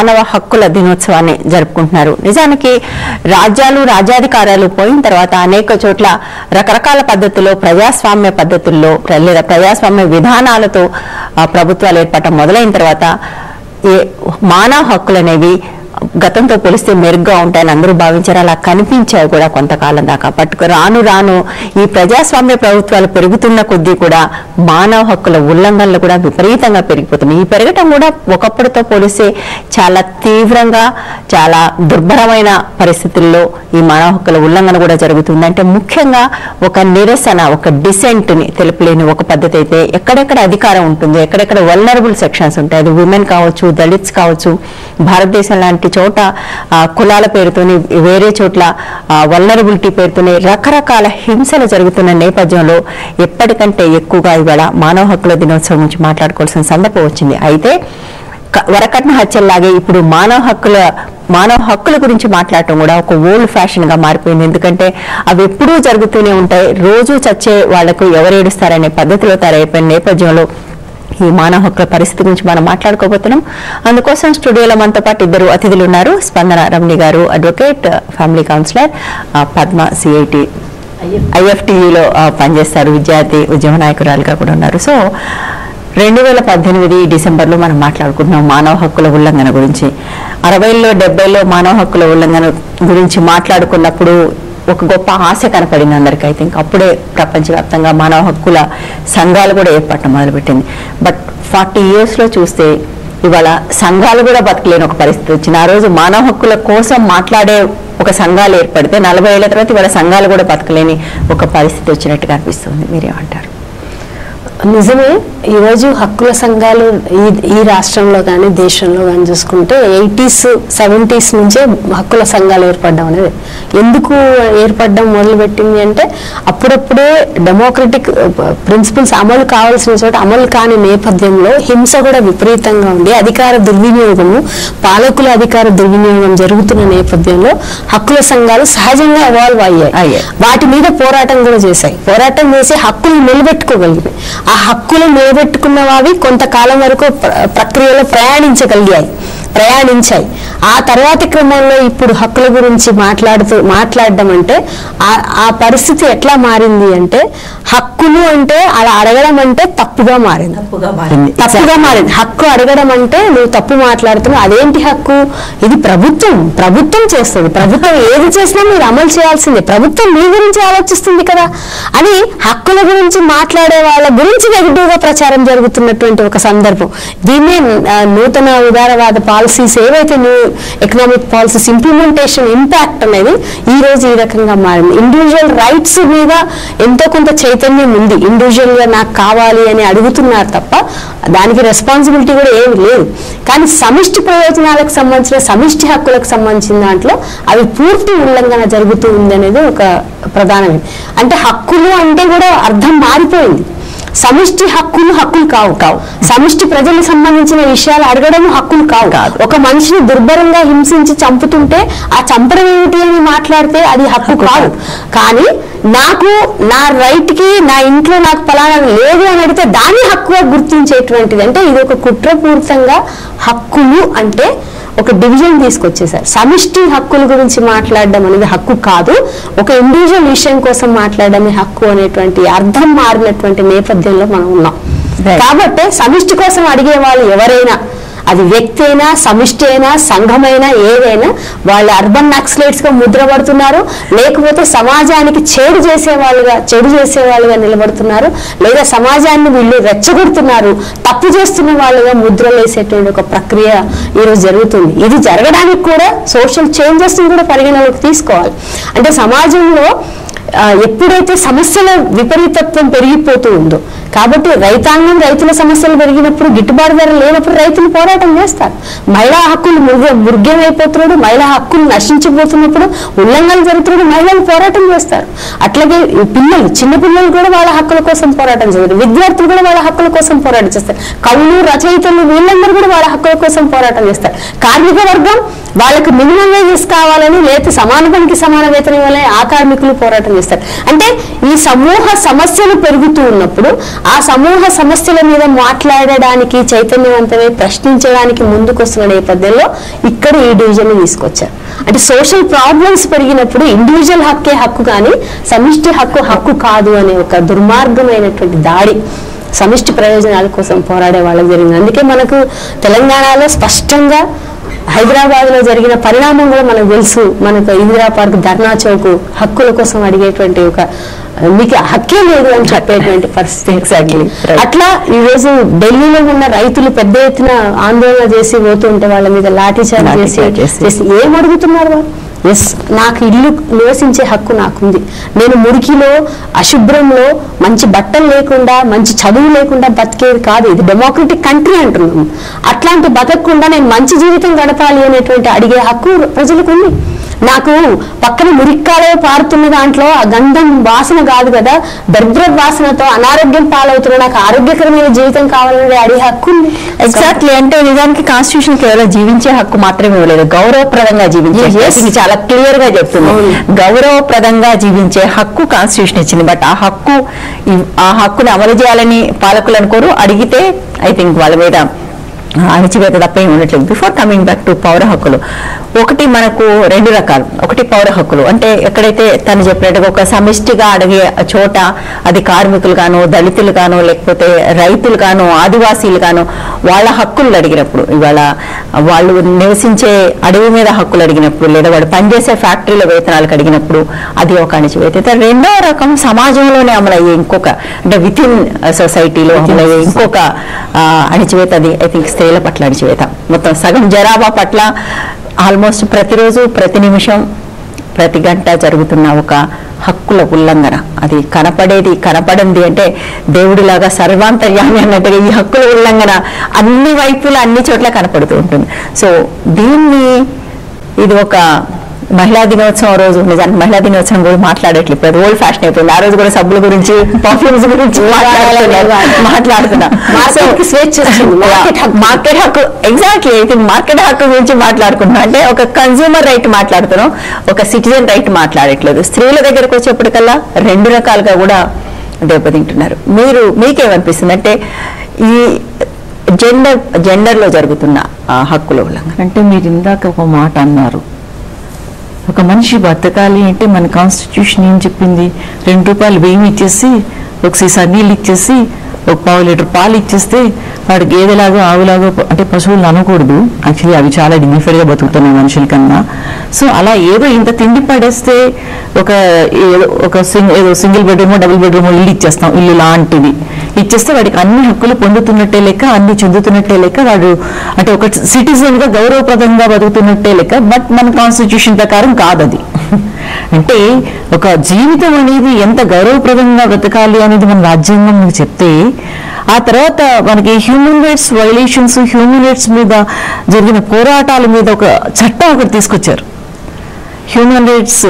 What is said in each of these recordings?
మానవ హక్కుల దినోత్సవాన్ని జరుపుకుంటున్నారు నిజానికి రాజ్యాలు రాజ్యాధికారాలు పోయిన తర్వాత అనేక చోట్ల రకరకాల పద్ధతుల్లో ప్రజాస్వామ్య పద్ధతుల్లో ప్ర- లేదా ప్రజాస్వామ్య విధానాలతో ఆ, ప్రభుత్వాలు ఏర్పడటం మొదలైన తర్వాత ఈ మానవ హక్కులు అనేవి గతంతో పోలిస్తే మెరుగ్గా ఉంటాయని అందరూ భావించారు అలా కనిపించాయి కూడా కొంతకాలం దాకా పట్టుకు రాను రాను ఈ ప్రజాస్వామ్య ప్రభుత్వాలు పెరుగుతున్న కొద్దీ కూడా మానవ హక్కుల ఉల్లంఘనలు కూడా విపరీతంగా పెరిగిపోతున్నాయి ఈ పెరగటం కూడా ఒకప్పటితో పోలిస్తే చాలా తీవ్రంగా చాలా దుర్భరమైన పరిస్థితుల్లో ఈ మానవ హక్కుల ఉల్లంఘన కూడా జరుగుతుంది అంటే ముఖ్యంగా ఒక నిరసన ఒక డిసెంట్ ని తెలుపలేని ఒక పద్ధతి అయితే ఎక్కడెక్కడ అధికారం ఉంటుంది ఎక్కడెక్కడ వల్నరబుల్ సెక్షన్స్ ఉంటాయి అది ఉమెన్ కావచ్చు దళిత్స్ కావచ్చు భారతదేశం లాంటి చోట ఆ, కులాల పేరుతోని వేరే చోట్ల వల్నరబిలిటీ పేరుతోనే రకరకాల హింసలు జరుగుతున్న నేపథ్యంలో ఎప్పటికంటే ఎక్కువగా ఇవాళ మానవ హక్కుల దినోత్సవం నుంచి మాట్లాడుకోవాల్సిన సందర్భం వచ్చింది అయితే క- వరకట్న హత్యల్లాగే ఇప్పుడు మానవ హక్కుల మానవ హక్కుల గురించి మాట్లాడటం కూడా ఒక ఓల్డ్ ఫ్యాషన్ గా మారిపోయింది ఎందుకంటే అవి ఎప్పుడూ జరుగుతూనే ఉంటాయి రోజు చచ్చే వాళ్లకు ఎవరు ఏడుస్తారనే పద్ధతిలో తయారైపోయిన నేపథ్యంలో ఈ మానవ హక్కుల పరిస్థితి గురించి మనం మాట్లాడుకోబోతున్నాం అందుకోసం స్టూడియోలో మనతో పాటు ఇద్దరు అతిథులు ఉన్నారు స్పందన రమణి గారు అడ్వకేట్ ఫ్యామిలీ కౌన్సిలర్ ఆ, పద్మ సిఐటి ఐఎఫ్టియులో పనిచేస్తారు విద్యార్థి ఉద్యమ నాయకురాలుగా కూడా ఉన్నారు సో రెండు వేల పద్దెనిమిది డిసెంబర్లో మనం మాట్లాడుకుంటున్నాం మానవ హక్కుల ఉల్లంఘన గురించి అరవైలో డెబ్బైలో మానవ హక్కుల ఉల్లంఘన గురించి మాట్లాడుకున్నప్పుడు ఒక గొప్ప ఆశ కనపడింది అందరికీ అయితే ఇంకా అప్పుడే ప్రపంచవ్యాప్తంగా మానవ హక్కుల సంఘాలు కూడా ఏర్పడటం మొదలుపెట్టింది బట్ ఫార్టీ ఇయర్స్లో చూస్తే ఇవాళ సంఘాలు కూడా బతకలేని ఒక పరిస్థితి వచ్చింది ఆ రోజు మానవ హక్కుల కోసం మాట్లాడే ఒక సంఘాలు ఏర్పడితే నలభై ఏళ్ల తర్వాత ఇవాళ సంఘాలు కూడా బతకలేని ఒక పరిస్థితి వచ్చినట్టుగా అనిపిస్తుంది మీరేమంటారు నిజమే ఈరోజు హక్కుల సంఘాలు ఈ ఈ రాష్ట్రంలో కానీ దేశంలో కానీ చూసుకుంటే ఎయిటీస్ సెవెంటీస్ నుంచే హక్కుల సంఘాలు ఏర్పడడం అనేది ఎందుకు ఏర్పడడం మొదలుపెట్టింది అంటే అప్పుడప్పుడే డెమోక్రటిక్ ప్రిన్సిపల్స్ అమలు కావాల్సిన చోట అమలు కాని నేపథ్యంలో హింస కూడా విపరీతంగా ఉంది అధికార దుర్వినియోగము పాలకుల అధికార దుర్వినియోగం జరుగుతున్న నేపథ్యంలో హక్కుల సంఘాలు సహజంగా ఎవాల్వ్ అయ్యాయి అయ్యాయి. వాటి మీద పోరాటం కూడా చేశాయి పోరాటం చేసి హక్కులు నిలబెట్టుకోగలిగినాయి ఆ హక్కులు నిలబెట్టుకున్నవి కొంతకాలం వరకు ప్ర- ప్రక్రియలో ప్రయాణించగలిగాయి ప్రయాణించాయి ఆ తర్వాతి క్రమంలో ఇప్పుడు హక్కుల గురించి మాట్లాడుతూ మాట్లాడడం అంటే ఆ- ఆ పరిస్థితి ఎట్లా మారింది అంటే హక్కులు అంటే అలా అడగడం అంటే తప్పుగా మారింది తప్పుగా మారింది హక్కు అడగడం అంటే నువ్వు తప్పు మాట్లాడుతున్నావు అదేంటి హక్కు ఇది ప్రభుత్వం ప్రభుత్వం చేస్తుంది ప్రభుత్వం ఏది చేసినా మీరు అమలు చేయాల్సిందే ప్రభుత్వం మీ గురించి ఆలోచిస్తుంది కదా అని హక్కుల గురించి మాట్లాడే వాళ్ళ గురించి నెగిటివ్ గా ప్రచారం జరుగుతున్నటువంటి ఒక సందర్భం దీన్నే ఆ, నూతన ఉదారవాద పాలసీస్ ఏవైతే new economic policies implementation impact అనేది ఈ రోజు ఈ రకంగా మారింది ఇండివిజువల్ రైట్స్ మీద ఎంతో కొంత చైతన్యం ఉంది ఇండివిజువల్ గా నాకు కావాలి అని అడుగుతున్నారు తప్ప దానికి రెస్పాన్సిబిలిటీ కూడా ఏమి లేదు కానీ సమిష్టి ప్రయోజనాలకు సంబంధించిన సమిష్టి హక్కులకు సంబంధించిన దాంట్లో అవి పూర్తి ఉల్లంఘన జరుగుతూ ఉంది అనేది ఒక ప్రధానమైనది అంటే హక్కులు అంటే కూడా అర్థం మారిపోయింది సమిష్టి హక్కులు హక్కులు కావు కావు సమిష్టి ప్రజలకు సంబంధించిన విషయాలు అడగడం హక్కులు కావు కాదు. ఒక మనిషిని దుర్భరంగా హింసించి చంపుతుంటే ఆ చంపడం ఏమిటి అని మాట్లాడితే అది హక్కు కాదు కానీ నాకు నా రైట్ కి నా ఇంట్లో నాకు ఫలానా లేదు అని అడిగితే దాన్ని హక్కుగా గుర్తించేటువంటిది అంటే ఇది ఒక కుట్రపూరితంగా హక్కులు అంటే ఒక డివిజన్ తీసుకొచ్చేసారు సమిష్టి హక్కుల గురించి మాట్లాడడం అనేది హక్కు కాదు ఒక ఇండివిజువల్ విషయం కోసం మాట్లాడడమే హక్కు అనేటువంటి అర్థం మారినటువంటి నేపథ్యంలో మనం ఉన్నాం Right. కాబట్టి సమిష్టి కోసం అడిగే వాళ్ళు ఎవరైనా అది వ్యక్తి అయినా సమిష్టి అయినా సంఘమైనా ఏదైనా వాళ్ళు అర్బన్ నక్సలైట్స్ గా ముద్రపడుతున్నారు లేకపోతే సమాజానికి చెడు చేసే వాళ్ళుగా చెడు చేసే వాళ్ళుగా నిలబడుతున్నారు లేదా సమాజాన్ని వీళ్ళు రెచ్చగొడుతున్నారు తప్పు చేస్తున్న వాళ్ళుగా ముద్రలు వేసేటువంటి ఒక ప్రక్రియ ఈరోజు జరుగుతుంది ఇది జరగడానికి కూడా సోషల్ చేంజెస్ కూడా పరిగణలోకి తీసుకోవాలి అంటే సమాజంలో ఆ, ఎప్పుడైతే సమస్యల విపరీతత్వం పెరిగిపోతూ ఉందో కాబట్టి రైతాంగం రైతుల సమస్యలు పెరిగినప్పుడు గిట్టుబాటు ధర లేనప్పుడు రైతులు పోరాటం చేస్తారు మహిళా హక్కులు మృగ మృగ్యమైపోతున్నాడు మహిళా హక్కులు నశించిపోతున్నప్పుడు ఉల్లంఘనలు జరుగుతున్నప్పుడు మహిళలు పోరాటం చేస్తారు అట్లాగే ఈ పిల్లలు చిన్న పిల్లలు కూడా వాళ్ళ హక్కుల కోసం పోరాటం చేస్తారు విద్యార్థులు కూడా వాళ్ళ హక్కుల కోసం పోరాటం చేస్తారు కవులు రచయితలు వీళ్ళందరూ కూడా వాళ్ళ హక్కుల కోసం పోరాటం చేస్తారు కార్మిక వర్గం వాళ్ళకి మినిమం వేజెస్ కావాలని లేకపోతే సమాన పనికి సమాన వేతనం ఇవ్వాలని ఆ కార్మికులు పోరాటం పోరాటం చేస్తారు అంటే ఈ సమూహ సమస్యలు పెరుగుతూ ఉన్నప్పుడు ఆ సమూహ సమస్యల మీద మాట్లాడడానికి చైతన్యవంతమై ప్రశ్నించడానికి ముందుకొస్తున్న నేపథ్యంలో ఇక్కడ ఈ డివిజన్ తీసుకొచ్చారు అంటే సోషల్ ప్రాబ్లమ్స్ పెరిగినప్పుడు ఇండివిజువల్ హక్కే హక్కు కానీ సమిష్టి హక్కు హక్కు కాదు అనే ఒక దుర్మార్గమైనటువంటి దాడి సమిష్టి ప్రయోజనాల కోసం పోరాడే వాళ్ళకి జరిగింది అందుకే మనకు తెలంగాణలో స్పష్టంగా హైదరాబాద్ లో జరిగిన పరిణామం కూడా మనకు తెలుసు మనకు ఇందిరా పార్క్ ధర్నా చౌక్ హక్కుల కోసం అడిగేటువంటి ఒక మీకు హక్కే లేదు అని చెప్పేటువంటి పరిస్థితి Exactly. Right. అట్లా ఈ రోజు ఢిల్లీలో ఉన్న రైతులు పెద్ద ఎత్తున ఆందోళన చేసి పోతుంటే వాళ్ళ మీద లాఠీ చార్జ్ లాఠీ చేసి చార్జ్ చేసి. చేసి ఏం అడుగుతున్నారు వాళ్ళు ఎస్ నాకు ఇల్లు నివసించే హక్కు నాకుంది నేను మురికిలో అశుభ్రంలో మంచి బట్టలు లేకుండా మంచి చదువు లేకుండా బతికేది కాదు ఇది డెమోక్రటిక్ కంట్రీ అంటున్నాము అట్లాంటి బతకకుండా నేను మంచి జీవితం గడపాలి అనేటువంటి అడిగే హక్కు ప్రజలకు ఉంది నాకు పక్కన మురిక్కాలో పారుతున్న దాంట్లో ఆ గంధం వాసన కాదు కదా దరిద్ర వాసనతో అనారోగ్యం పాలవుతున్న నాకు ఆరోగ్యకరమైన జీవితం కావాలనే అడిగే హక్కు ఉంది ఎగ్జాక్ట్లీ అంటే నిజానికి కాన్స్టిట్యూషన్ కేవలం జీవించే హక్కు మాత్రమే ఇవ్వలేదు గౌరవప్రదంగా జీవించే Yes. హక్కు. ఇది చాలా క్లియర్ గా చెప్తుంది అవును. గౌరవప్రదంగా జీవించే హక్కు కాన్స్టిట్యూషన్ ఇచ్చింది బట్ ఆ హక్కు ఈ- ఆ హక్కుని అమలు చేయాలని పాలకులు అనుకోరు అడిగితే ఐ థింక్ వాళ్ళ మీద అణచివేత తప్ప ఏమి ఉండట్లేదు బిఫోర్ కమింగ్ బ్యాక్ టు పౌర హక్కులు ఒకటి మనకు రెండు రకాలు ఒకటి పౌర హక్కులు అంటే ఎక్కడైతే తను చెప్పినట్టుగా ఒక సమిష్టిగా అడిగే చోట అది కార్మికులు గాను దళితులు గాను లేకపోతే రైతులు గాను ఆదివాసీలు గాను వాళ్ళ హక్కులు అడిగినప్పుడు ఇవాళ వాళ్ళు నివసించే అడవి మీద హక్కులు అడిగినప్పుడు లేదా వాళ్ళు పనిచేసే ఫ్యాక్టరీల వేతనాలకు అడిగినప్పుడు అది ఒక అణచివేత అయితే రెండవ రకం సమాజంలోనే అమలయ్యే ఇంకొక అంటే విత్ ఇన్ సొసైటీలో అమలయ్యే ఇంకొక ఆ, అణచివేత అది ఐ థింక్ స్త్రీల పట్ల అణచివేత మొత్తం సగం జనాభా పట్ల ఆల్మోస్ట్ ప్రతిరోజు ప్రతి నిమిషం ప్రతి గంట జరుగుతున్న ఒక హక్కుల ఉల్లంఘన అది కనపడేది కనపడింది అంటే దేవుడిలాగా సర్వాంతర్యామి అన్నట్టుగా ఈ హక్కుల ఉల్లంఘన అన్ని వైపులా అన్ని చోట్ల కనపడుతూ ఉంటుంది సో దీన్ని ఇది ఒక మహిళా దినోత్సవం రోజు నిజానికి మహిళా దినోత్సవం కూడా మాట్లాడట్లేదు ఇప్పుడు ఓల్డ్ ఫ్యాషన్ అయిపోయింది ఆ రోజు కూడా సబ్బుల గురించి పర్ఫ్యూమ్స్ గురించి మాట్లాడుతున్నారు మాట్లాడుతున్నా Market కి స్వేచ్ఛ వచ్చింది. Market హక్కు. మార్కెట్ హక్కు ఎగ్జాక్ట్లీ అయితే మార్కెట్ హక్కు గురించి మాట్లాడుకుంటున్నాం అంటే ఒక కన్స్యూమర్ రైట్ మాట్లాడుతున్నాం ఒక సిటిజన్ రైట్ మాట్లాడట్లేదు స్త్రీల దగ్గరకు వచ్చేప్పటికల్లా రెండు రకాలుగా కూడా దెబ్బతింటున్నారు మీరు మీకేమనిపిస్తుంది అంటే ఈ జెండర్ జెండర్ లో జరుగుతున్న ఆ, హక్కుల ఉల్లంఘన అంటే మీరు ఇందాక ఒక మాట అన్నారు ఒక మనిషి బతకాలి అంటే మన కాన్స్టిట్యూషన్ ఏం చెప్పింది రెండు రూపాయలు బియ్యం ఇచ్చేసి ఒక సీసా నీళ్ళు ఇచ్చేసి ఒక పావు లీటర్ పాలు ఇచ్చేస్తే వాడు గేదెలాగా ఆవులాగా ప- అంటే పశువులను అనకూడదు యాక్చువల్లీ అవి చాలా dignified గా బతుకుతున్నాయి మనుషుల కన్నా సో అలా ఏదో ఇంత తిండి పడేస్తే ఒక ఏదో ఒక సింగ్ ఏదో సింగిల్ బెడ్రూమ్ డబుల్ బెడ్రూమ్ ఇల్లు ఇచ్చేస్తాం ఇల్లు లాంటిది ఇచ్చేస్తే వాడికి అన్ని హక్కులు పొందుతున్నట్టే లెక్క అన్ని చెందుతున్నట్టే లెక్క వాడు అంటే ఒక సిటిజన్ గా గౌరవప్రదంగా బతుకుతున్నట్టే లెక్క బట్ మన కాన్స్టిట్యూషన్ ప్రకారం కాదది అంటే ఒక జీవితం అనేది ఎంత గౌరవప్రదంగా బ్రతకాలి అనేది మన రాజ్యాంగం మనకు చెప్తే ఆ తర్వాత మనకి human rights violations human rights మీద జరిగిన పోరాటాల మీద ఒక చట్టం ఒకటి తీసుకొచ్చారు హ్యూమన్ రైట్స్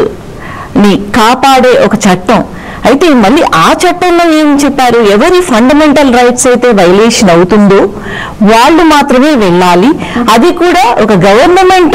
ని కాపాడే ఒక చట్టం అయితే మళ్ళీ ఆ చట్టంలో ఏం చెప్పారు ఎవరి ఫండమెంటల్ రైట్స్ అయితే వైలేషన్ అవుతుందో వాళ్ళు మాత్రమే వెళ్ళాలి అది కూడా ఒక గవర్నమెంట్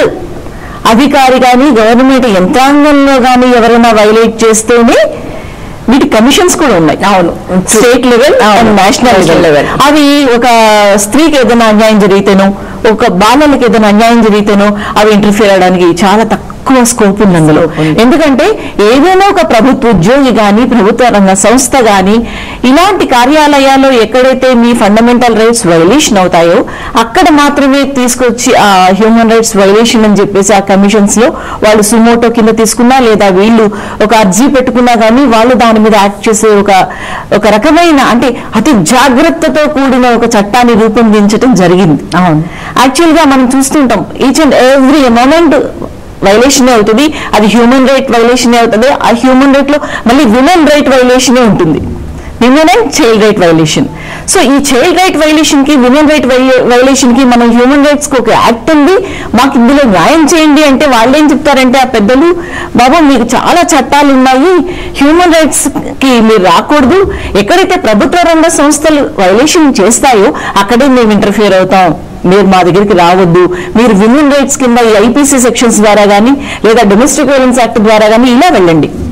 అధికారి కానీ గవర్నమెంట్ యంత్రాంగంలో కానీ ఎవరైనా వైలేట్ చేస్తేనే వీటి కమిషన్స్ కూడా ఉన్నాయి అవును state level and national National level level. అవి ఒక స్త్రీకి ఏదైనా అన్యాయం జరిగితేనో ఒక బాలలకి ఏదైనా అన్యాయం జరిగితేనో అవి ఇంటర్ఫియర్ అవడానికి చాలా తక్కువ స్కోప్ ఉంది అందులో ఎందుకంటే ఏదైనా ఒక ప్రభుత్వ ఉద్యోగి కానీ ప్రభుత్వ రంగ సంస్థ కానీ ఇలాంటి కార్యాలయాల్లో ఎక్కడైతే మీ ఫండమెంటల్ రైట్స్ వైలేషన్ అవుతాయో అక్కడ మాత్రమే తీసుకొచ్చి ఆ హ్యూమన్ రైట్స్ వైలేషన్ అని చెప్పేసి ఆ కమిషన్స్ లో వాళ్ళు సుమోటో కింద తీసుకున్నా లేదా వీళ్ళు ఒక అర్జీ పెట్టుకున్నా కానీ వాళ్ళు దాని మీద యాక్ట్ చేసే ఒక ఒక రకమైన అంటే అతి జాగ్రత్తతో కూడిన ఒక చట్టాన్ని రూపొందించడం జరిగింది అవును. యాక్చువల్ గా మనం చూస్తుంటాం each and every moment violation అవుతుంది అది హ్యూమన్ రైట్ వైలేషన్ అవుతుంది ఆ హ్యూమన్ రైట్ లో మళ్ళీ విమెన్ రైట్ వైలేషన్ ఉంటుంది women and child right violation so ఈ చైల్డ్ రైట్ వైలేషన్ కి విమెన్ రైట్ వైలేషన్ కి మనం హ్యూమన్ రైట్స్ కి ఒక యాక్ట్ ఉంది మాకు ఇందులో న్యాయం చేయండి అంటే వాళ్ళు ఏం చెప్తారంటే ఆ పెద్దలు బాబు మీకు చాలా చట్టాలు ఉన్నాయి హ్యూమన్ రైట్స్ కి మీరు రాకూడదు ఎక్కడైతే ప్రభుత్వ రంగ సంస్థలు వైలేషన్ చేస్తాయో అక్కడే మేము ఇంటర్ఫియర్ అవుతాం మీరు మా దగ్గరికి రావద్దు మీరు విమెన్ రైట్స్ కింద ఐపీసీ సెక్షన్స్ ద్వారా కానీ లేదా డొమెస్టిక్ వైలెన్స్ యాక్ట్ ద్వారా కానీ ఇలా వెళ్ళండి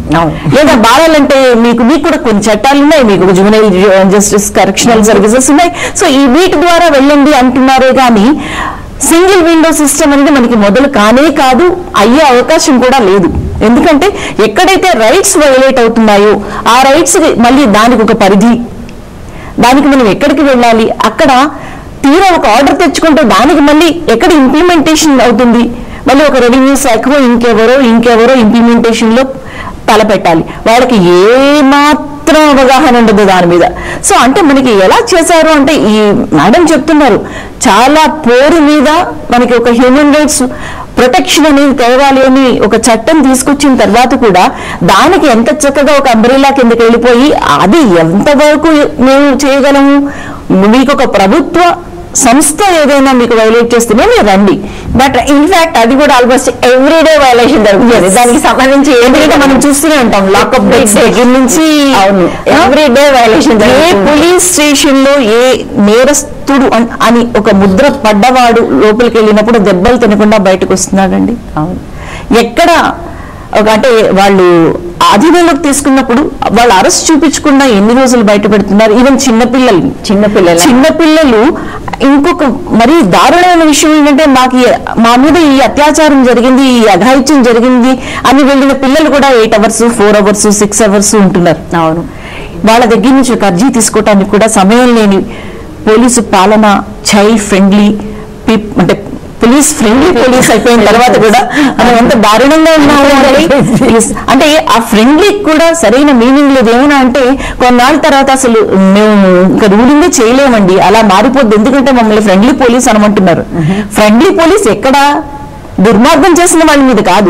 అవును. లేదా బాలాలంటే మీకు మీకు కూడా కొన్ని చట్టాలు ఉన్నాయి మీకు జూనైల్ జస్టిస్ కరెక్షనల్ సర్వీసెస్ ఉన్నాయి సో ఈ వీటి ద్వారా వెళ్ళండి అంటున్నారే కానీ సింగిల్ విండో సిస్టమ్ అనేది మనకి మొదలు కానే కాదు అయ్యే అవకాశం కూడా లేదు ఎందుకంటే ఎక్కడైతే రైట్స్ వైలేట్ అవుతున్నాయో ఆ రైట్స్ మళ్ళీ దానికి ఒక పరిధి దానికి మనం ఎక్కడికి వెళ్ళాలి అక్కడ తీరా ఒక ఆర్డర్ తెచ్చుకుంటే దానికి మళ్ళీ ఎక్కడ ఇంప్లిమెంటేషన్ అవుతుంది మళ్ళీ ఒక రెవెన్యూ శాఖలో ఇంకెవరో ఇంకెవరో ఇంప్లిమెంటేషన్ లో తలపెట్టాలి వాళ్ళకి ఏ మాత్రం అవగాహన ఉండదు దాని మీద సో అంటే మనకి ఎలా చేశారు అంటే ఈ మేడం చెప్తున్నారు చాలా పోరు మీద మనకి ఒక హ్యూమన్ రైట్స్ ప్రొటెక్షన్ అనేది తేవాలి అని ఒక చట్టం తీసుకొచ్చిన తర్వాత కూడా దానికి ఎంత చక్కగా ఒక అంబ్రెలా కిందకి వెళ్ళిపోయి అది ఎంతవరకు మేము చేయగలము మీకు ఒక ప్రభుత్వ సంస్థ ఏదైనా మీకు వైలేట్ చేస్తేనే మీరు రండి బట్ ఇన్ఫాక్ట్ అది కూడా ఆల్మోస్ట్ ఎవ్రీడే వైలేషన్ జరుగుతుంది దానికి సంబంధించి ఎందుకంటే మనం చూస్తూనే ఉంటాం లాకప్ డెట్స్ దగ్గర నుంచి అవును ఎవ్రీడే వైలేషన్ ఏ పోలీస్ స్టేషన్ లో ఏ నేరస్తుడు అన్- అని ఒక ముద్ర పడ్డవాడు లోపలికి వెళ్ళినప్పుడు దెబ్బలు తినకుండా బయటకు వస్తున్నాడండి అవును ఎక్కడ ఒక అంటే వాళ్ళు ఆధీనంలోకి తీసుకున్నప్పుడు వాళ్ళు అరెస్ట్ చూపించకుండా ఎన్ని రోజులు బయట పెడుతున్నారు ఈవెన్ చిన్నపిల్లలు చిన్నపిల్లలు. చిన్నపిల్లలు ఇంకొక మరీ దారుణమైన విషయం ఏంటంటే మాకు ఈ- మా మీద ఈ అత్యాచారం జరిగింది ఈ అఘాయిత్యం జరిగింది అని వెళ్ళిన పిల్లలు కూడా eight hours four hours six hours ఉంటున్నారు అవును వాళ్ళ దగ్గర నుంచి ఒక అర్జీ తీసుకోవటానికి కూడా సమయం లేని పోలీసు పాలన చైల్డ్ ఫ్రెండ్లీ అంటే పోలీస్ ఫ్రెండ్లీ పోలీస్ అయిపోయిన తర్వాత కూడా మనం ఎంత దారుణంగా ఉన్నాము అంటే yes. అంటే ఆ ఫ్రెండ్లీ కూడా సరైన మీనింగ్ లేదు ఏమన్నా అంటే కొన్నాళ్ళ తర్వాత అసలు మేము ఇంకా రూలింగ్ చేయలేమండి అలా మారిపోద్ది ఎందుకంటే మమ్మల్ని ఫ్రెండ్లీ పోలీస్ అనమంటున్నారు ఫ్రెండ్లీ పోలీస్ ఎక్కడ దుర్మార్గం చేసిన వాళ్ళ మీద కాదు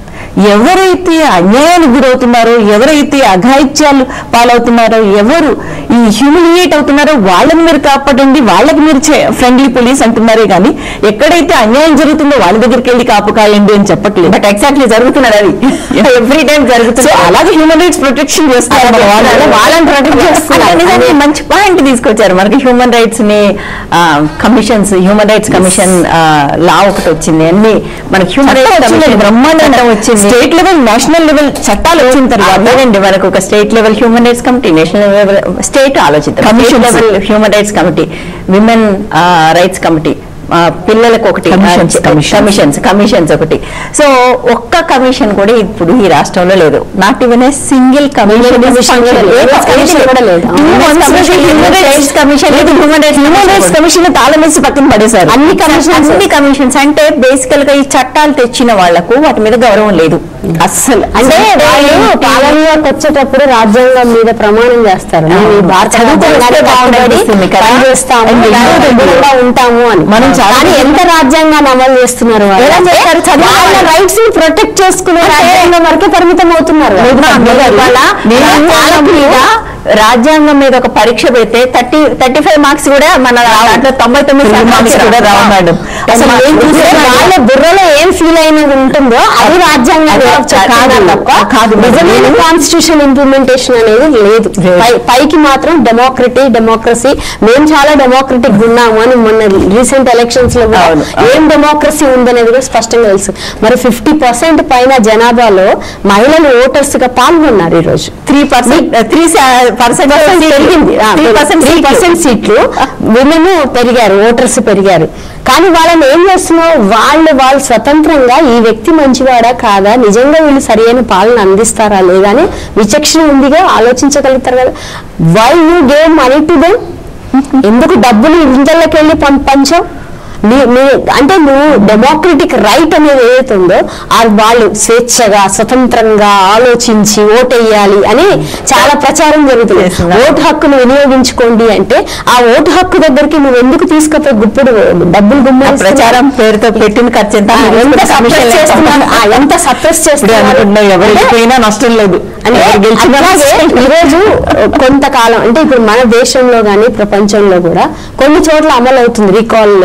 ఎవరైతే అన్యాయానికి గురవుతున్నారో ఎవరైతే అఘాయిత్యాలు పాలవుతున్నారో ఎవరు ఈ హ్యూమిలియేట్ అవుతున్నారో వాళ్ళని మీరు కాపాడండి వాళ్ళకి మీరు ఫ్రెండ్లీ పోలీస్ అంటున్నారే కానీ ఎక్కడైతే అన్యాయం జరుగుతుందో వాళ్ళ దగ్గరికి వెళ్ళి కాపు కాయండి అని చెప్పట్లేదు బట్ ఎగ్జాక్ట్లీ జరుగుతున్నది అది ఎవ్రీ టైం సో జరుగుతుంది అలాగే హ్యూమన్ రైట్స్ ప్రొటెక్షన్ చేస్తారు మన వాళ్ళు. వాళ్ళని ప్రొటెక్ట్ చేస్తున్నారు నిజానికి మంచి పాయింట్ తీసుకొచ్చారు మనకి హ్యూమన్ రైట్స్ ని కమిషన్స్ హ్యూమన్ రైట్స్ కమిషన్ లా ఒకటి వచ్చింది అన్ని మనకి హ్యూమన్ చట్టం రైట్స్ వచ్చింది, బ్రహ్మాండంగా వచ్చింది స్టేట్ లెవెల్ నేషనల్ లెవెల్ చట్టాలు వచ్చిన తర్వాత అదేనండి మనకు ఒక state level human rights committee national level state ఆలోచిద్దాం state Commissions. Level human rights committee women rights committee పిల్లలకు ఒకటి Commissions, commissions. కమిషన్స్ కమిషన్స్ ఒకటి సో ఒక్క కమిషన్ కూడా ఇప్పుడు ఈ రాష్ట్రంలో లేదు not even a single commission human rights commission తాళం వేసి పక్కన పడేశారు అన్ని కమిషన్స్ అన్ని కమిషన్స్ అంటే బేసికల్ గా ఈ చట్టాలు తెచ్చిన వాళ్లకు వాటి మీద గౌరవం లేదు అస్సలు అంటే వాళ్ళు పాలనలోకి వచ్చేటప్పుడు రాజ్యాంగం మీద ప్రమాణం చేస్తారు మేము ఈ భారత చదువుకొని వస్తే రాజ్యాంగాన్ని బాగుంటుంది, కట్టుబడి కదా? పనిచేస్తాము And దానికి ఇంకోటి దూరంగా ఉంటాము అని మనం చాలా కానీ ఎంత రాజ్యాంగాన్ని అమలు చేస్తున్నారు వాళ్ళు? ఎలా చేస్తారు? చదివిన వాళ్ళ వాళ్ళు. రైట్స్ ని ప్రొటెక్ట్ చేసుకునే రాజ్యాంగం వరకే పరిమితం అవుతున్నారు లేదు, వాళ్ళు. అమ్మగారు, ఇవాళ నేను రాజ్యాంగం మీద రాజ్యాంగం మీద ఒక పరీక్ష పెడితే థర్టీ థర్టీ ఫైవ్ మార్క్స్ కూడా మన దాంట్లో తొంభై తొమ్మిది తెలుగు marks కూడా రావు మేడం. అసలు అసలు ఏం చూస్తే చూస్తే వాళ్ళ బుర్రలో ఏం ఫీల్ అయినది ఉంటుందో అది రాజ్యాంగం అది కాదు తప్ప కాదు. నిజమైన కాన్స్టిట్యూషన్ ఇంప్లిమెంటేషన్ అనేది లేదు లేదు. పై- పైకి మాత్రం డెమోక్రటీ డెమోక్రసీ మేము చాలా డెమోక్రటిక్ ఉన్నాము అని మొన్న రీసెంట్ ఎలక్షన్స్ లో కూడా అవును. ఏం డెమోక్రసీ ఉందనేది కూడా స్పష్టంగా తెలుసు మరి ఫిఫ్టీ పర్సెంట్ పైన జనాభాలో మహిళలు ఓటర్స్ గా పాల్గొన్నారు ఈ రోజు త్రీ పర్సెంట్ త్రీ పర్సెంట్ పెరిగింది త్రీ పర్సెంట్ త్రీ పర్సెంట్ సీట్లు విమెన్ పెరిగారు ఓటర్స్ పెరిగారు కానీ వాళ్ళని ఏం చేస్తున్నావు వాళ్ళు వాళ్ళు స్వతంత్రంగా ఈ వ్యక్తి మంచివాడా కాదా నిజంగా వీళ్ళు సరైన పాలన అందిస్తారా లేదా అని విచక్షణ ఉందిగా ఆలోచించగలుగుతారు కదా why you gave money to them ఎందుకు డబ్బులు ఇంజల్లోకి వెళ్ళి పం పంచావు నీ- నీ- అంటే నువ్వు డెమోక్రటిక్ రైట్ అనేది ఏదైతే ఉందో ఆ వాళ్ళు స్వేచ్ఛగా స్వతంత్రంగా ఆలోచించి ఓటేయాలి అని చాలా ప్రచారం జరుగుతుంది చేస్తున్నారు. ఓటు హక్కును వినియోగించుకోండి అంటే ఆ ఓటు హక్కు దగ్గరికి నువ్వు ఎందుకు తీసుకుపోయి గుప్పుడు డబ్బులు గుమ్మ ప్రచారం పేరుతో పెట్టిన ఖర్చు ఎంత ఎంత సప్రెస్ చేస్తున్నారు ఆ, ఎంత సప్రెస్ ఇప్పుడు చేస్తున్నారు అనుకుంటున్నావు ఎవరికి అంటే- పోయినా నష్టం లేదు అంటే ఎవరు గెలిచినా అట్లాగే నష్టం లేదు. ఈరోజు కొంతకాలం అంటే ఇప్పుడు మన దేశంలో గానీ ప్రపంచంలో కూడా కొన్ని చోట్ల అమలు అవుతుంది రీకాల్ అనేది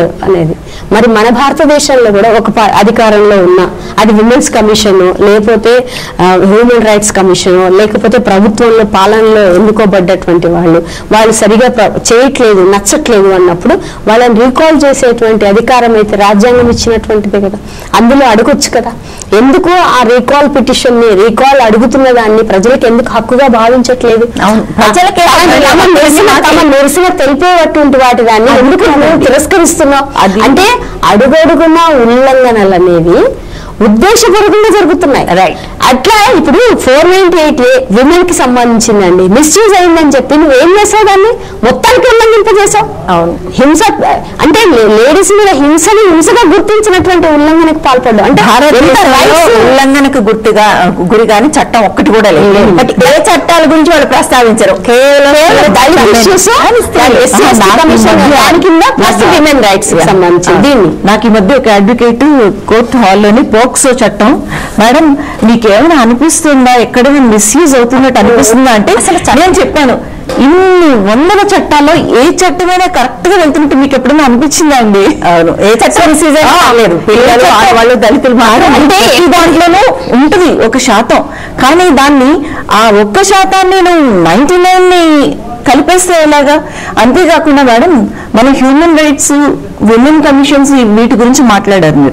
అనేది మరి మన భారతదేశంలో కూడా ఒక ప- అధికారంలో ఉన్న అది విమెన్స్ కమిషన్ లేకపోతే హ్యూమన్ రైట్స్ కమిషన్ లేకపోతే ప్రభుత్వంలో పాలనలో ఎన్నుకోబడ్డటువంటి వాళ్ళు వాళ్ళు సరిగా ప్ర- చేయట్లేదు నచ్చట్లేదు అన్నప్పుడు వాళ్ళని రీకాల్ చేసేటువంటి అధికారం అయితే రాజ్యాంగం ఇచ్చినటువంటిదే కదా అందులో అడగొచ్చు కదా ఎందుకు ఆ రీకాల్ పిటిషన్ ని రీకాల్ అడుగుతున్న దాన్ని ప్రజలకు ఎందుకు హక్కుగా భావించట్లేదు అవును. ప్రజలకే తమ- హక్కు తమ లేదు. నిరసన తమ నిరసన తెలిపేటువంటి వాటి దాన్ని ఎందుకు నువ్వు తిరస్కరిస్తున్నావు అది- అంటే అడుగడుగున ఉల్లంఘనలు అనేవి ఉద్దేశపూర్వకంగా జరుగుతున్నాయి Right. అట్లా ఇప్పుడు ఫోర్ నైన్టీ ఎయిట్ విమెన్ కి సంబంధించిందండి మిస్యూజ్ అయిందని చెప్పి నువ్వు ఏం చేసావు దాన్ని మొత్తానికి ఉల్లంఘింపజేసావు అవును. హింస అంటే లేడీస్ మీద హింసని హింసగా గుర్తించినటువంటి ఉల్లంఘనకు పాల్పడ్డావు అంటే ఎంత భారతదేశంలో rights- ఉల్లంఘనకు గుర్తుగా గురి కానీ చట్టం ఒక్కటి కూడా లేదు బట్ ఏ చట్టాల గురించి వాళ్ళు ప్రస్తావించరు కేవలం కేవలం దళిత issues, దాని SC, ST కమిషన్ దాని కింద ఫస్ట్ విమెన్ రైట్స్ కి సంబంధించి దీన్ని నాకు ఈ మధ్య ఒక అడ్వకేట్ కోర్టు హాల్లోని పోక్సో చట్టం మేడం మీకేమైనా అనిపిస్తుందా ఎక్కడైనా మిస్యూజ్ అవుతున్నట్టు అనిపిస్తుందా అంటే అసలు నేను చెప్పాను ఇన్ని వందల చట్టాల్లో ఏ చట్టమైనా కరెక్ట్ గా వెళ్తున్నట్టు మీకు ఎప్పుడైనా అనిపించిందా అండి అవును ఏ చట్టం మిస్యూజ్ అయినా లేదు పిల్లలు ఆడవాళ్ళు దళితులు మాత్రం అంటే ఈ దాంట్లోనూ ఉంటుంది ఒక శాతం కానీ దాన్ని ఆ ఒక్క శాతాన్ని నువ్వు నైన్టీ నైన్ ని కలిపేస్తే ఎలాగా అంతేకాకుండా మేడం మన హ్యూమన్ రైట్స్ విమెన్ కమిషన్స్ వీటి గురించి మాట్లాడారు మీరు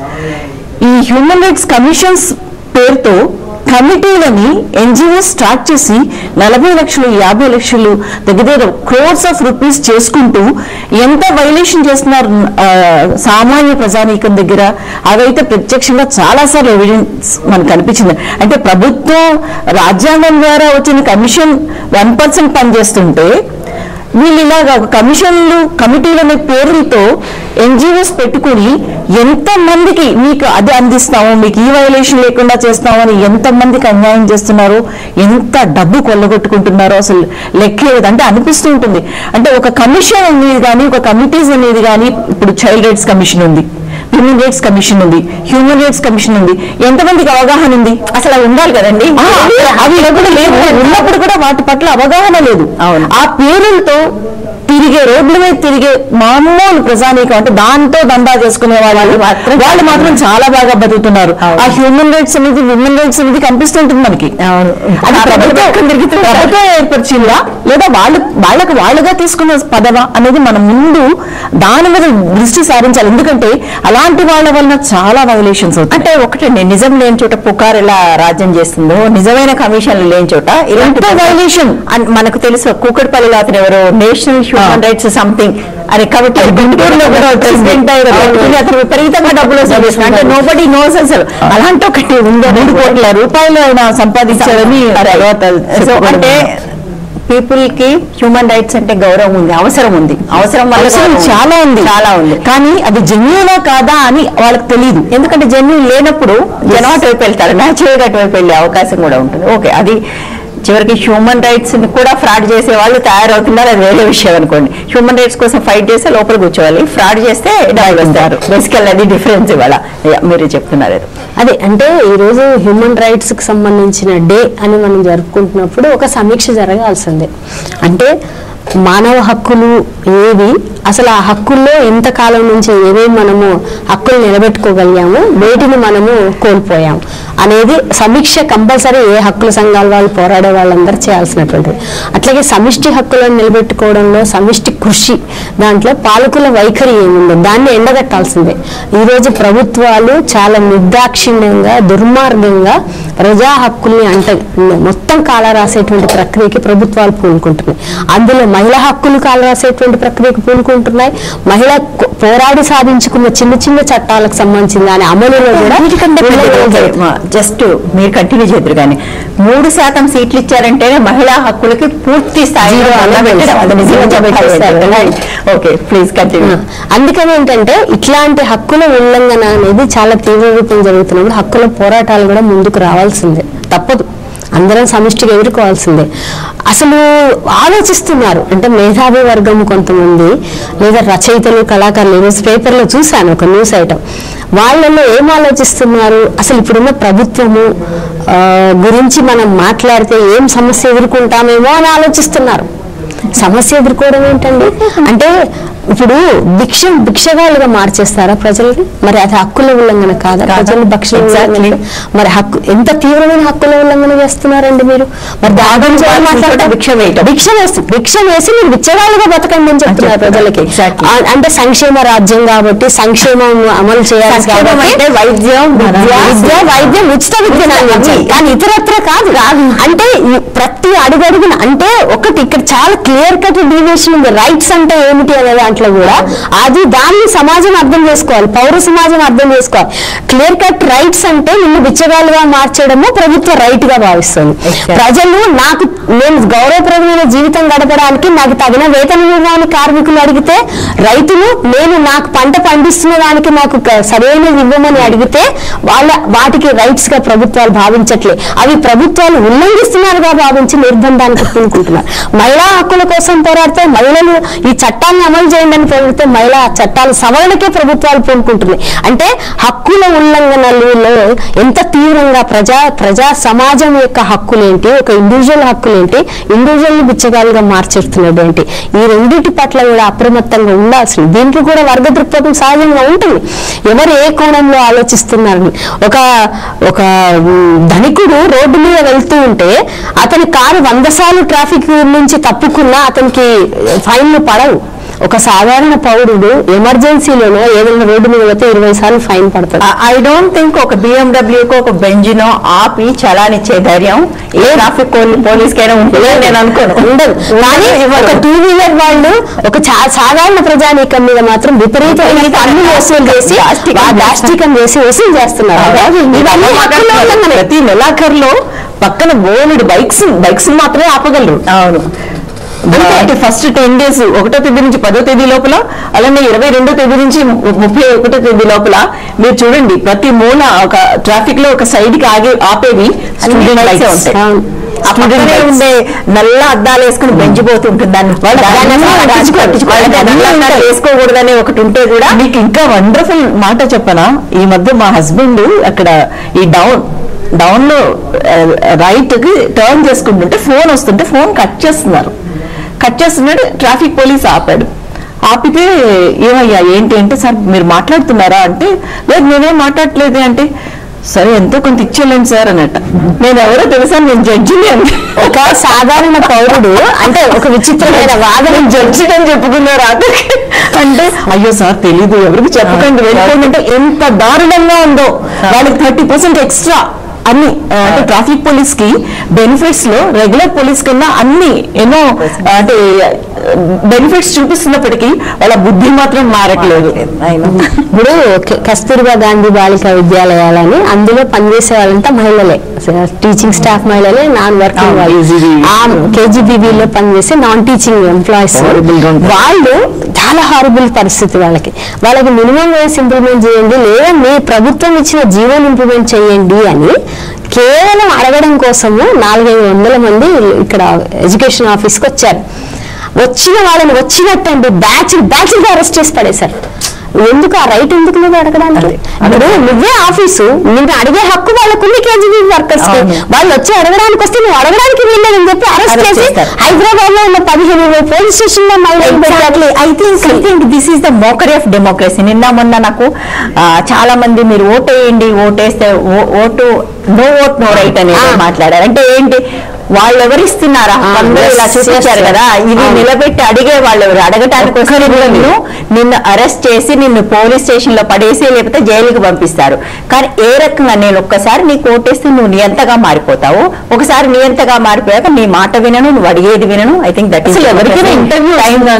ఈ హ్యూమన్ రైట్స్ కమిషన్స్ పేరుతో కమిటీలని ఎన్జిఓ స్టార్ట్ చేసి నలభై లక్షలు యాభై లక్షలు దగ్గర దగ్గర క్రోర్స్ ఆఫ్ రూపీస్ చేసుకుంటూ ఎంత వైలేషన్ చేస్తున్నారు ఆ, సామాన్య ప్రజానీకం దగ్గర అవైతే ప్రత్యక్షంగా చాలాసార్లు ఎవిడెన్స్ మనకు కనిపించింది అంటే ప్రభుత్వం రాజ్యాంగం ద్వారా వచ్చిన కమిషన్ వన్ పర్సెంట్ పనిచేస్తుంటే వీళ్ళు ఇలాగా ఒక కమిషన్లు కమిటీలు అనే పేర్లతో ఎన్జిఓస్ పెట్టుకుని ఎంత మందికి మీకు అది అందిస్తాము మీకు ఈ వైలేషన్ లేకుండా చేస్తాము అని ఎంత మందికి అన్యాయం చేస్తున్నారో ఎంత డబ్బు కొల్లగొట్టుకుంటున్నారో అసలు లెక్కలేదు అంటే అనిపిస్తూ ఉంటుంది అంటే ఒక కమిషన్ అనేది కానీ ఒక కమిటీస్ అనేది కానీ ఇప్పుడు చైల్డ్ రైట్స్ కమిషన్ ఉంది హ్యూమన్ రైట్స్ కమిషన్ ఉంది హ్యూమన్ రైట్స్ కమిషన్ ఉంది ఎంతమందికి అవగాహన ఉంది అసలు అవి ఉండాలి కదండి ఆ, అవి ఎప్పుడు లేవు ఉన్నప్పుడు కూడా వాటి పట్ల అవగాహన లేదు అవును. ఆ పేరులతో తిరిగే రోడ్ల మీద తిరిగే మామూలు ప్రజానీకం అంటే దాంతో దందా చేసుకునే వాళ్ళు మాత్రం వాళ్ళు మాత్రం చాలా బాగా బతుకుతున్నారు అవును. ఆ హ్యూమన్ రైట్స్ అనేది విమెన్ రైట్స్ అనేది కనిపిస్తుంటుంది మనకి అవును. అది ప్రభుత్వం ప్రభుత్వం ఏర్పరిచిందా లేదా వాళ్ళు వాళ్ళకు వాళ్ళుగా తీసుకున్న పదవా అనేది మనం ముందు దాని మీద దృష్టి సారించాలి ఎందుకంటే అలాంటి వాళ్ళ వలన చాలా వైలేషన్స్ అవుతాయి అంటే ఒకటండి నిజం లేని చోట పుకార్ ఎలా రాజ్యం చేస్తుందో నిజమైన కమిషన్లు లేని చోట ఇలాంటి ఎంతో violation. అన్- మనకు తెలుసు కూకట్పల్లిలో అతను ఎవరు నేషనల్ హ్యూమన్ రైట్స్ సంథింగ్ అని కాబట్టి గుంటూరులో కూడా ప్రెసిడెంట్ అయ్యారు అతను విపరీతంగా డబ్బులు వసూలు చేస్తున్నారు. అంటే నో బడీ నోస్ అసలు అలాంటి ఒకటి ఉందో మూడు కోట్ల రూపాయలు ఆయన సంపాదించారని తర్వాత సో చెప్పుకోవడం. అంటే పీపుల్ కి హ్యూమన్ రైట్స్ అంటే గౌరవం ఉంది అవసరం ఉంది అవసరం వల్ల అవసరం గౌరవం చాలా ఉంది చాలా ఉంది కానీ అది జెన్యునా కాదా అని వాళ్ళకి తెలియదు ఎందుకంటే జన్యున్ లేనప్పుడు జనం అటువైపు వెళ్తారు న్యాచురల్ గా అటువైపు వెళ్ళే అవకాశం కూడా ఉంటుంది ఓకే అది చివరికి హ్యూమన్ రైట్స్ ని కూడా ఫ్రాడ్ చేసే వాళ్ళు తయారవుతున్నారు అది వేరే విషయం అనుకోండి హ్యూమన్ రైట్స్ కోసం ఫైట్ చేస్తే లోపల కూర్చోవాలి ఫ్రాడ్ చేస్తే డబ్బులు వస్తారు బేసికల్ అది డిఫరెన్స్ ఇవాళ యా, మీరే చెప్తున్నారు ఏదో. అదే అంటే ఈ రోజు హ్యూమన్ రైట్స్ కి సంబంధించిన డే అని మనం జరుపుకుంటున్నప్పుడు ఒక సమీక్ష జరగాల్సిందే అంటే మానవ హక్కులు ఏవి అసలు ఆ హక్కుల్లో ఇంతకాలం నుంచి ఏమేమి మనము హక్కులు నిలబెట్టుకోగలిగాము వేటిని మనము కోల్పోయాము అనేది సమీక్ష కంపల్సరీ ఏ హక్కుల సంఘాల వాళ్ళు పోరాడే వాళ్ళందరూ చేయాల్సినటువంటిది అట్లాగే సమిష్టి హక్కులను నిలబెట్టుకోవడంలో సమిష్టి కృషి దాంట్లో పాలకుల వైఖరి ఏముందో దాన్ని ఎండగట్టాల్సిందే ఈరోజు ప్రభుత్వాలు చాలా నిర్దాక్షిణ్యంగా దుర్మార్గంగా ప్రజా హక్కుల్ని అంట మొత్తం కాల రాసేటువంటి ప్రక్రియకి ప్రభుత్వాలు పూనుకుంటున్నాయి అందులో మహిళా హక్కులు కాల రాసేటువంటి ప్రక్రియకి పూనుకుంటున్నాయి మహిళ కొ- పోరాడి సాధించుకున్న చిన్న చిన్న చట్టాలకు సంబంధించిన దాని అమలులో కూడా వీటికంటే ఉల్లంఘన జస్ట్ మీరు కంటిన్యూ చేద్దరు కానీ మూడు శాతం సీట్లు ఇచ్చారంటేనే మహిళా హక్కులకి పూర్తి స్థాయిలో Zero అన్నం అన్నది పెట్టడం. అది నిజంగా zero చెప్పాలి. పెట్టేస్తారు. ఓకే ప్లీజ్ కంటిన్యూ అందుకని ఏంటంటే ఇట్లాంటి హక్కుల ఉల్లంఘన అనేది చాలా తీవ్ర రూపం జరుగుతున్నప్పుడు హక్కుల పోరాటాలు కూడా ముందుకు రావాల్సిందే తప్పదు అందరం సమిష్టిగా ఎదుర్కోవాల్సిందే అసలు ఆలోచిస్తున్నారు అంటే మేధావి వర్గం కొంతమంది లేదా రచయితలు కళాకారులు ఈరోజు పేపర్లో చూశాను ఒక న్యూస్ ఐటమ్ వాళ్ళలో ఏం ఆలోచిస్తున్నారు అసలు ఇప్పుడున్న ప్రభుత్వము ఆ, గురించి మనం మాట్లాడితే ఏం సమస్య ఎదుర్కొంటామేమో అని ఆలోచిస్తున్నారు సమస్య ఎదుర్కోవడం ఏంటండి అంటే ఇప్పుడు భిక్ష భిక్షగాళ్ళుగా మార్చేస్తారా ప్రజల్ని మరి అది హక్కుల ఉల్లంఘన కాదా ప్రజలు భక్షణ Exactly. మరి హక్కు ఎంత తీవ్రమైన హక్కుల ఉల్లంఘన చేస్తున్నారండి మీరు మరి దాగం వాళ్ళు చేయడం మాట్లాడతారు. భిక్ష వేయటం. భిక్ష వేసి భిక్ష వేసి మీరు బిచ్చగాళ్ళుగా బతకండి అని చెప్తున్నారు చెప్తున్నారు. ప్రజలకి Exactly. ఆ- అంటే సంక్షేమ రాజ్యం కాబట్టి సంక్షేమం అమలు చేయాలి సంక్షేమం కాబట్టి అంటే వైద్యం విద్య విద్య వైద్యం ఉచిత విద్య అందించాలి. కానీ ఇతరత్ర కాదు అంటే ఈ ప్రతి అడుగడుగున అంటే ఒకటి ఇక్కడ చాలా క్లియర్ కట్ డివియేషన్ ఉంది రైట్స్ అంటే ఏమిటి అనే దాంట్లో కూడా అది దాన్ని సమాజం అర్థం చేసుకోవాలి పౌర సమాజం అర్థం చేసుకోవాలి క్లియర్ కట్ రైట్స్ అంటే నిన్ను బిచ్చగాలుగా మార్చడము ప్రభుత్వ రైట్ గా భావిస్తుంది Exactly. ప్రజలు నాకు నేను గౌరవప్రదమైన జీవితం గడపడానికి నాకు తగిన వేతనం ఇవ్వని కార్మికులు అడిగితే రైతులు నేను నాకు పంట పండిస్తున్న దానికి నాకు క- సరైనది ఇవ్వమని అడిగితే వాళ్ళ వాటికి రైట్స్ గా ప్రభుత్వాలు భావించట్లే అవి ప్రభుత్వాలు ఉల్లంఘిస్తున్నారుగా భావించి నిర్బంధానికి పూనుకుంటున్నారు మహిళా హక్కుల కోసం పోరాడితే మహిళలు ఈ చట్టాన్ని అమలు చేయండి అని పోరాడితే మహిళా చట్టాల సవరణకే ప్రభుత్వాలు పూనుకుంటున్నాయి అంటే హక్కుల ఉల్లంఘనలలో ఎంత తీవ్రంగా ప్రజా ప్రజా సమాజం యొక్క హక్కులేంటి ఒక ఇండివిజువల్ హక్కులేంటి ఇండివిజువల్ బిచ్చగాలుగా మార్చేస్తున్నాడు ఏంటి ఈ రెండింటి పట్ల కూడా అప్రమత్తంగా ఉండాల్సింది దీంట్లో కూడా వర్గ దృక్పథం సహజంగా ఉంటుంది ఎవరు ఏ కోణంలో ఆలోచిస్తున్నారని ఒక ఒక ఉమ్, ధనికుడు రోడ్డు మీద వెళ్తూ ఉంటే అతని కారు వంద సార్లు ట్రాఫిక్ నుంచి తప్పుకున్నా అతనికి ఫైన్లు పడవు ఒక సాధారణ పౌరుడు ఎమర్జెన్సీలోనో ఏదైనా రోడ్డు మీద పోతే ఇరవై సార్లు ఫైన్ పడతాడు ఐ డోంట్ థింక్ ఒక బిఎండబ్ల్యూకి ఒక బెంజినో ఆపి చలానిచ్చే ధైర్యం ఏ ట్రాఫిక్ పోలీస్ కైనా ఉంటుందని నేను అనుకోను ఉండదు కానీ ఒక టూ వీలర్ వాళ్ళు ఒక చా- సాధారణ ప్రజానీకం మీద మాత్రం విపరీతమైన పన్నులు వసూలు చేసి దాష్టికం ఆ దాష్టికం చేసి వసూలు చేస్తున్నారు ఇవన్నీ హక్కుల ఉల్లంఘనే. ప్రతి నెలాఖరులో పక్కన బోలెడు బైక్స్ బైక్స్ మాత్రమే ఆపగలరు అవును అంటే ఫస్ట్ టెన్ డేస్ ఒకటో తేదీ నుంచి పదో తేదీ లోపల అలానే ఇరవై రెండో తేదీ నుంచి ము- ముప్పై ఒకటో తేదీ లోపల మీరు చూడండి ప్రతి మూల ఒక ట్రాఫిక్ లో ఒక సైడ్ కి ఆగి ఆపేవి స్టూడెంట్ lights లైట్స్ ఉంటాయి. అవును. ఆ పక్కనే ఉండే నల్ల అద్దాలు వేసుకుని బెంచిపోతుంటుంది దాన్ని వాళ్ళు దాన్ని దాన్ని అసలు పట్టించుకోరు. పట్టించుకోరు. వాళ్ళకి నల్ల అన్నీ అద్దాలు ఉంటాయి. వేసుకోకూడదనే ఒకటి ఉంటే కూడా మీకు ఇంకా వండర్ఫుల్ మాట చెప్పనా ఈ మధ్య మా హస్బెండ్ అక్కడ ఈ డౌన్ డౌన్ లో రైట్ కి టర్న్ చేసుకుంటుంటే ఫోన్ వస్తుంటే ఫోన్ కట్ చేస్తున్నారు కట్ చేస్తున్నాడు ట్రాఫిక్ పోలీస్ ఆపాడు ఆపితే ఏమయ్యా ఏంటి అంటే సార్ మీరు మాట్లాడుతున్నారా అంటే లేదు నేనేం మాట్లాడట్లేదు అంటే సరే ఎంతో కొంత ఇచ్చేయండి సార్ అన్నట్ట నేను ఎవరో తెలుసా నేను జడ్జిని అని ఒక సాధారణ పౌరుడు అంటే ఒక విచిత్రమైన వాదన జడ్జి అని చెప్పుకున్నారు ఆఖరికి. అంటే అయ్యో సార్ తెలీదు ఎవరికి చెప్పకండి వెళ్ళిపోండి అంటే ఎంత దారుణంగా ఉందో వాళ్ళకి థర్టీ పర్సెంట్ ఎక్స్ట్రా అన్ని ఆ, అంటే ట్రాఫిక్ పోలీస్ కి బెనిఫిట్స్ లో రెగ్యులర్ పోలీస్ కన్నా అన్ని ఎన్నో ఆ, అంటే బెనిఫిట్స్ చూపిస్తున్నప్పటికీ వాళ్ళ బుద్ధి మాత్రం మారట్లేదు ఇప్పుడు క- కస్తూర్బా గాంధీ బాలిక విద్యాలయాలని అందులో పనిచేసే వాళ్ళంతా మహిళలే టీచింగ్ స్టాఫ్ మహిళలే నాన్ వర్కింగ్ అవును, వాళ్ళు KGBV. ఆ కేజీబీబీలో పనిచేసే నాన్ టీచింగ్ ఎంప్లాయీస్ Horrible గా ఉంటుంది. వాళ్ళు చాలా హారబుల్ పరిస్థితి వాళ్ళకి వాళ్ళకి మినిమం వేస్ ఇంప్లిమెంట్ చేయండి లేదా మీ ప్రభుత్వం ఇచ్చిన జీవోని ఇంప్లిమెంట్ చేయండి అని కేవలం అడగడం కోసము నాలుగైదు వందల మంది ఇక్కడ ఎడ్యుకేషన్ ఆఫీస్కి వచ్చారు వచ్చిన వాళ్ళని వచ్చినట్టండి బ్యాచ్ బ్యాచ్ గా అరెస్ట్ చేసి పడేశారు ఎందుకు ఆ రైట్ ఎందుకు లేదు అడగడానికి ఇప్పుడు నువ్వే ఆఫీసు నిన్ను అడిగే హక్కు వాళ్ళకుంది కేజీబీ వర్కర్స్ కి అవును. వాళ్ళు వచ్చి అడగడానికి వస్తే నువ్వు అడగడానికి వీల్లేదని చెప్పి అరెస్ట్ Arrest చేసి చేస్తారు. హైదరాబాద్ లో ఉన్న పదిహేను ఇరవై పోలీస్ స్టేషన్ లో exactly I think I think this is the mockery of democracy నిన్న మొన్న నాకు ఆ, చాలా మంది మీరు ఓటేయండి ఓటేస్తే ఓ- vote no vote no right అనేది ఆ. మాట్లాడారు అంటే ఏంటి వాళ్ళు ఎవరు ఇస్తున్నారా ఆ, అందరూ ఇలా yes, చూపించారు yes, కదా ఇది అవును. నిలబెట్టి అడిగే వాళ్ళు ఎవరు అడగటానికి వస్తే నిన్ను నిన్ను అరెస్ట్ చేసి నిన్ను పోలీస్ స్టేషన్ లో పడేసి లేకపోతే జైలుకి పంపిస్తారు కానీ ఏ రకంగా నేను ఒక్కసారి నీకు ఓటేస్తే నువ్వు నియంతగా మారిపోతావు ఒకసారి నియంతగా మారిపోయాక నీ మాట వినను నువ్వు అడిగేది వినను ఐ థింక్ దట్ అసలు ఎవరికైనా interview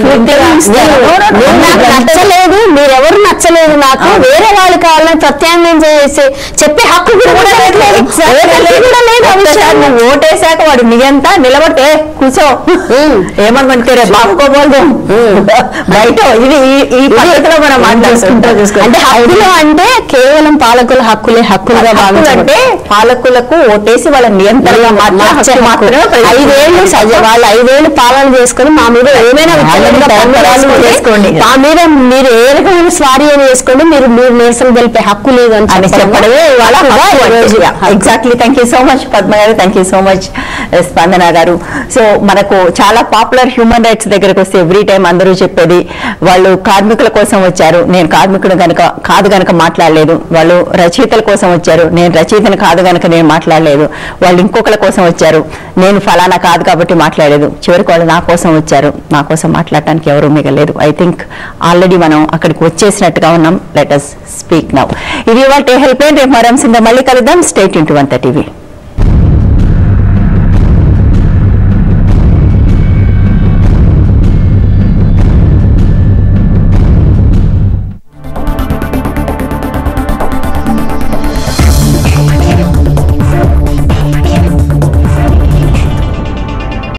నేను నాకు నచ్చలేదు మీరెవరు నచ్చలేదు నాకు వేరే వాళ్ళు కావాలని ప్రత్యామ్నాయం చేసి చెప్పే హక్కు కూడా లేదు. ఓటు కూడా లేదు ఆ విషయం. నువ్వు ఓటేశాక వాడు నియంత నిలబడితే కూర్చో ఏమనుకుంటే రే బాబుకోబోదు బయట ఇది ఈ- ఈ పద్ధతిలో మనం మాట్లాడుకుంటా అంటే హక్కులు అంటే కేవలం పాలకుల హక్కులే హక్కులుగా హక్కులు అంటే భావించబడతాయి పాలకులకు ఓటేసి వాళ్ళ నియంత్రణగా మార్చే మాత్రం హక్కు. మాత్రమే ప్రజలకు ఐదేళ్లు సజ వాళ్ళు ఐదేళ్లు పాలన చేసుకొని మా మీద ఏమైనా విత్తనంగా వాళ్ళని పన్నులు చేసుకోండి. వేసుకోండి మా మీద మీరు ఏ రకమైన స్వారీ అని వేసుకోండి మీరు మీరు నిరసన తెలిపే హక్కు లేదు అని చెప్పడమే చెప్పడమే వాళ్ళ హక్కుగా ఈ రోజు. Exactly thank you so much Padma garu thank you so much స్పందన గారు సో మనకు చాలా పాపులర్ హ్యూమన్ రైట్స్ దగ్గరకు వస్తే ఎవ్రీ టైం అందరూ చెప్పేది వాళ్ళు కార్మికుల కోసం వచ్చారు నేను కార్మికుడు గనక కాదు గనక మాట్లాడలేదు వాళ్ళు రచయితల కోసం వచ్చారు నేను రచయితను కాదు గనక నేను మాట్లాడలేదు వాళ్ళు ఇంకొకరి కోసం వచ్చారు నేను ఫలానా కాదు కాబట్టి మాట్లాడలేదు చివరికి వాళ్ళు నా కోసం వచ్చారు నా కోసం మాట్లాడటానికి ఎవరు మిగలేదు ఐ థింక్ ఆల్రెడీ మనం అక్కడికి వచ్చేసినట్టుగా ఉన్నాం లెట్ అస్ స్పీక్ నౌ ఇది వాటి హెల్ప్ రేపు మరం సింద మళ్ళీ కలుద్దాం స్టేట్ ఇంటూ వన్ టీవీ